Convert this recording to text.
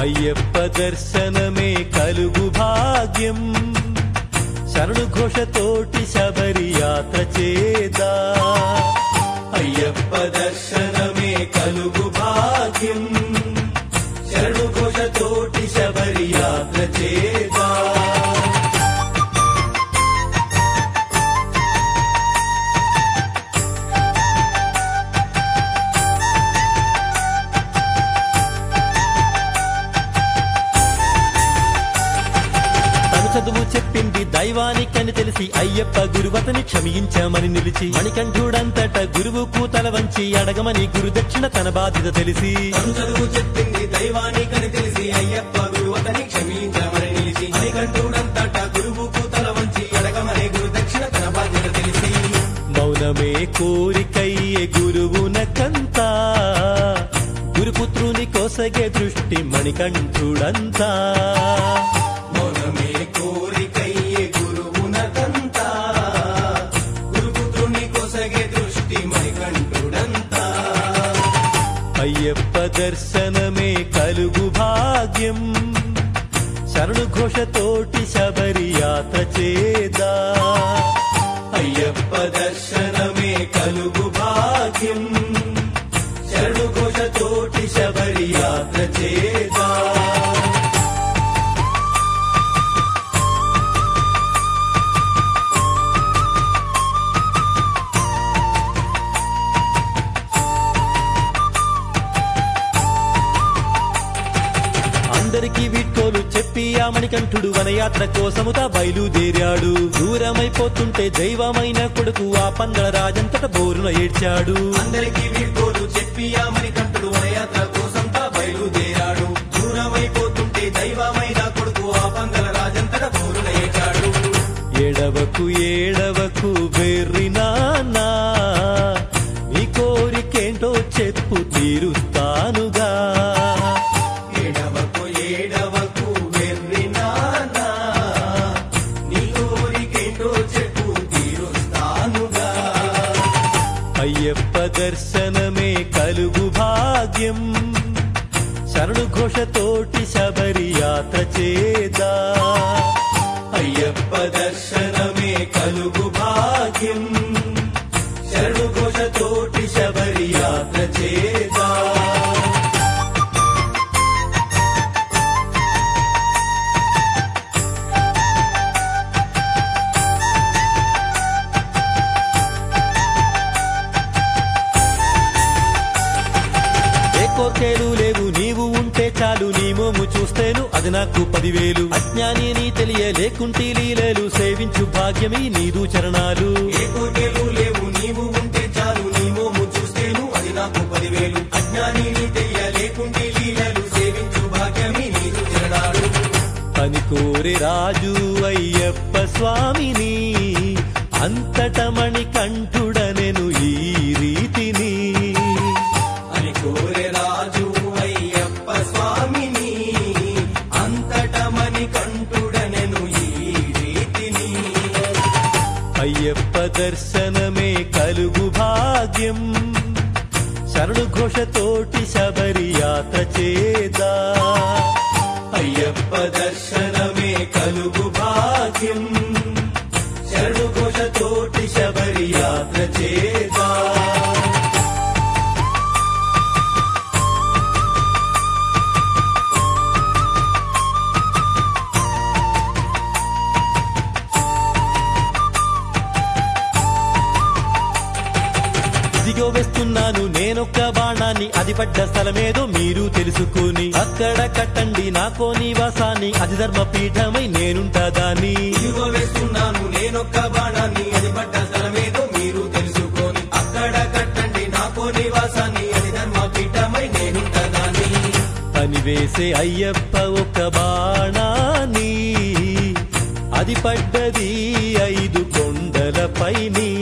అయ్యప్ప దర్శనమే కలుగు భాగ్యం శరణు ఘోషతోటి శబరి యాత్ర చేదా అయ్యప్ప దర్శనమే కలుగు భాగ్యం శరణు ఘోషతోటి శబరి యాత్ర చేదా తను చదువు చెప్పింది దైవానికని తెలిసి అయ్యప్ప గురువతని క్షమించామని నిలిచి మణికంఠుడంతట గురువుకు తల వంచి అడగమని గురు దక్షిణ తన బాధ్యత తెలిసి తను చదువు చెప్పింది దైవానికని తెలిసి అయ్యప్ప గురువతని క్షమించమని నిలిచి అనికంఠుడంతట గురువుకు తల వంచి అడగమనే గురు దక్షిణ తన బాధ్యత తెలిసి మౌనమే కోరికయ్యే గురువునకంతా గురుపుత్రుని కోసగే దృష్టి మణికంఠుడంతా మౌనమే కోరికయ్యే గురువునకంతా గురుపుత్రుని కొసగే దృష్టి మణికంఠుడంతా అయ్యప్ప దర్శనమే కలుగు భాగ్యం శరణు ఘోషతోటి శబరి యాత్ర చేదా అయ్యప్ప దర్శనమే కలుగు భాగ్యం శరణు ఘోషతోటి శబరి యాత్ర చేదా అందరికీ వీడ్కోలు చెప్పి ఆ మణికంఠుడు వనయాత్ర కోసముతా బయలుదేరాడు దూరమైపోతుంటే దైవమైన కొడుకు ఆ పందల రాజంతట బోరున ఏడ్చాడు అందరికీ వీడ్కోలు చెప్పి ఆ మణికంఠుడు వనయాత్ర కోసం తా బయలుదేరాడు దూరమైపోతుంటే దైవమైన కొడుకు ఆ పందల రాజంతట బోరున ఏచాడు ఏడవకు ఏడవకు వెర్రినానా నీ కోరికేంటో చెప్పు తీరుస్తానుగా ఏడవకు ఏడవకు వెర్రి నానా నీ కోరికేంటో చెప్పు తీరుస్తానుగా అయ్యప్ప దర్శనమే కలుగు భాగ్యం శరణు ఘోషతోటి శబరి యాత్ర చేదా అయ్యప్ప దర్శనమే కలుగు భాగ్యం శరణు ఘోషతోటి శబరి యాత్ర చేదా ఏ కోర్కేలు లేవు నీవు ఉంటే చాలు నీ మోము చూస్తేను అది నాకు పదివేలు అజ్ఞాని నీ తెలియ లేకుంటే లీలలు సేవించు భాగ్యమే నీదు చరణాలు ఏ కోరికలు లేవు నీవు ఉంటే చాలు నీ మోము చూస్తేను అది నాకు పదివేలు అజ్ఞాని నీ తెలియ లేకుంటే లీలలు సేవించు భాగ్యమి నీదు తిరడాడు అని కోరి రాజు అయ్యప్ప స్వామిని అంతటమణి కంఠుడనెను ఈ రీతిని అని కోరె రాజు అయ్యప్ప స్వామిని అంతటమని కంటుడనెను ఈ రీతిని అయ్యప్ప దర్శనమే కలుగు భాగ్యం శరణు ఘోషతోటి శబరి యాత్ర చేదా అయ్యప్ప దర్శనమే కలుగు భాగ్యం శరణు ఘోషతోటి శబరి యాత్ర చేదా దిగో వేస్తున్నాను నేనొక్క బాణాన్ని అది పడ్డ స్థలమేదో మీరు తెలుసుకుని అక్కడ కట్టండి నాకో నివాసాన్ని అది ధర్మ పీఠమై నేనుంటా దాన్ని ఇదిగో వేస్తున్నాను నేనొక్క బాణాన్ని అది పడ్డ స్థలమేదో మీరు తెలుసుకోని అక్కడ కట్టండి నాకో నివాసాన్ని అది ధర్మ పీఠమై నేనుంటదాన్ని పని వేసే అయ్యప్ప ఒక బాణాన్ని అది పడ్డది ఐదు కొండలపైని